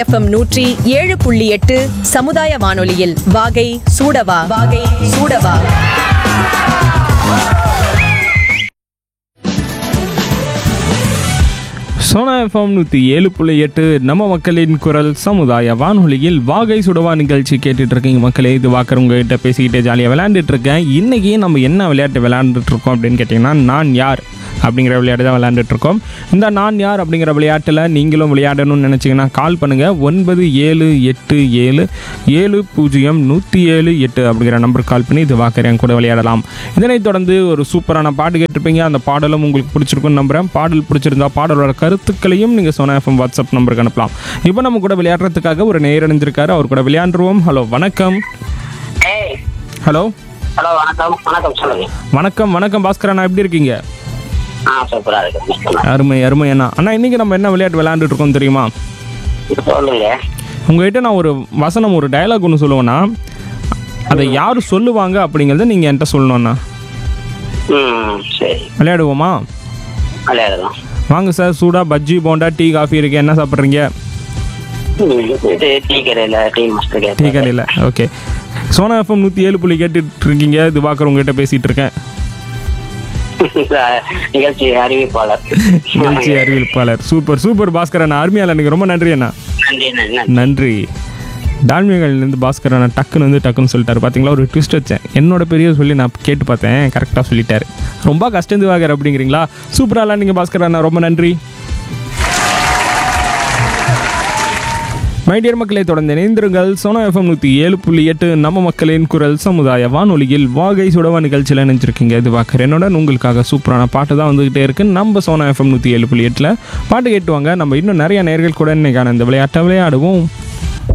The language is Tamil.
எஃப்எம் நூற்றி ஏழு புள்ளி எட்டு சமுதாய வானொலியில் வாகை சூடவா வாகை சூடவா சோனா எஃப்எம் நூற்றி ஏழு புள்ளி எட்டு நம்ம மக்களின் குரல் சமுதாய வானொலியில் வாகை சுடவா நிகழ்ச்சி கேட்டுட்டு இருக்கீங்க மக்களே இது வாக்குறவங்க கிட்ட பேசிக்கிட்டே ஜாலியாக விளையாண்டுட்டு இருக்கேன் இன்னைக்கு நம்ம என்ன விளையாட்டு விளையாண்டுட்டு இருக்கோம் அப்படின்னு கேட்டிங்கன்னா நான் யார் அப்படிங்கிற விளையாட்டு தான் விளையாண்டுட்டு இருக்கோம் இந்த நான் யார் அப்படிங்கிற விளையாட்டில் நீங்களும் விளையாடணும்னு நினச்சிங்கன்னா கால் பண்ணுங்கள் ஒன்பது ஏழு எட்டு ஏழு ஏழு பூஜ்ஜியம் நூற்றி ஏழு எட்டு அப்படிங்கிற நம்பருக்கு கால் பண்ணி இது வாக்குறேன் கூட விளையாடலாம் இதனைத் தொடர்ந்து ஒரு சூப்பரான பாட்டு கேட்டிருப்பீங்க அந்த பாடலும் உங்களுக்கு பிடிச்சிருக்குன்னு நம்புறேன் பாடல் பிடிச்சிருந்தா பாடலோட கருத்துக்களையும் நீங்கள் சோனா எஃப்எம் வாட்ஸ்அப் நம்பருக்கு அனுப்பலாம் இப்போ நம்ம கூட விளையாடுறதுக்காக ஒரு நேர் அணிஞ்சிருக்காரு அவர் கூட விளையாண்டுருவோம் ஹலோ வணக்கம் ஏய் ஹலோ ஹலோ வணக்கம் வணக்கம் சொல்லுங்க வணக்கம் வணக்கம் பாஸ்கர் அண்ணா எப்படி இருக்கீங்க ஆ சூப்பரா இருக்கு அருமை அருமை அண்ணா அண்ணா இன்னைக்கு நம்ம என்ன விளையாட்டு விளையாண்டுட்டு இருக்கோம் தெரியுமா சொல்லுங்க உங்ககிட்ட நான் ஒரு வசனம் ஒரு டயலாக் ஒன்று சொல்லுவேன்னா அதை யார் சொல்லுவாங்க அப்படிங்கிறத நீங்கள் என்கிட்ட சொல்லணும்ண்ணா ம் சரி விளையாடுவோமா விளையாடலாம் வாங்க சார் சூடாக பஜ்ஜி போண்டா டீ காஃபி இருக்கு என்ன சாப்பிட்றீங்க ம், இது டீ கடையில் டீ மாஸ்டர் டீ கடையில் ஓகே சோனா எஃப்எம் நூற்றி ஏழு புள்ளி கேட்டுட்டு இருக்கீங்க இது பார்க்குறவங்ககிட்ட பேசிகிட்டு இருக்கேன் நிகழ்ச்சி அறிவிப்பாளர் நிகழ்ச்சி அறிவிப்பாளர் சூப்பர் சூப்பர் பாஸ்கர் அண்ணா அருமையால் எனக்கு ரொம்ப நன்றி அண்ணா நன்றி நன்றி நன்றி டால்மியங்கள்லேருந்து பாஸ்கர் அண்ணா டக்குன்னு வந்து டக்குன்னு சொல்லிட்டாரு பார்த்தீங்களா ஒரு ட்விஸ்ட் வச்சேன் என்னோட பெரிய சொல்லி நான் கேட்டு பார்த்தேன் கரெக்டாக சொல்லிட்டாரு ரொம்ப கஷ்டம் வாகர் அப்படிங்கிறீங்களா சூப்பராக நீங்கள் பாஸ்கர் அண்ணா ரொம்ப நன்றி மைடியர் மக்களை தொடர்ந்து இணைந்திருங்கள் சோனா எஃப்எம் நூற்றி ஏழு புள்ளி எட்டு நம்ம மக்களின் குரல் சமுதாய வானொலியில் வாகை சுடவா நிகழ்ச்சியில் நினைச்சிருக்கீங்க இது வாக்கர் என்னுடன் உங்களுக்காக சூப்பரான பாட்டு தான் வந்துகிட்டே இருக்கு நம்ம சோனா எஃப்எம் நூற்றி ஏழு புள்ளி எட்டில் பாட்டு கேட்டுவாங்க நம்ம இன்னும் நிறைய நேர்கள் கூட இன்னைக்கான இந்த விளையாட்டை விளையாடுவோம்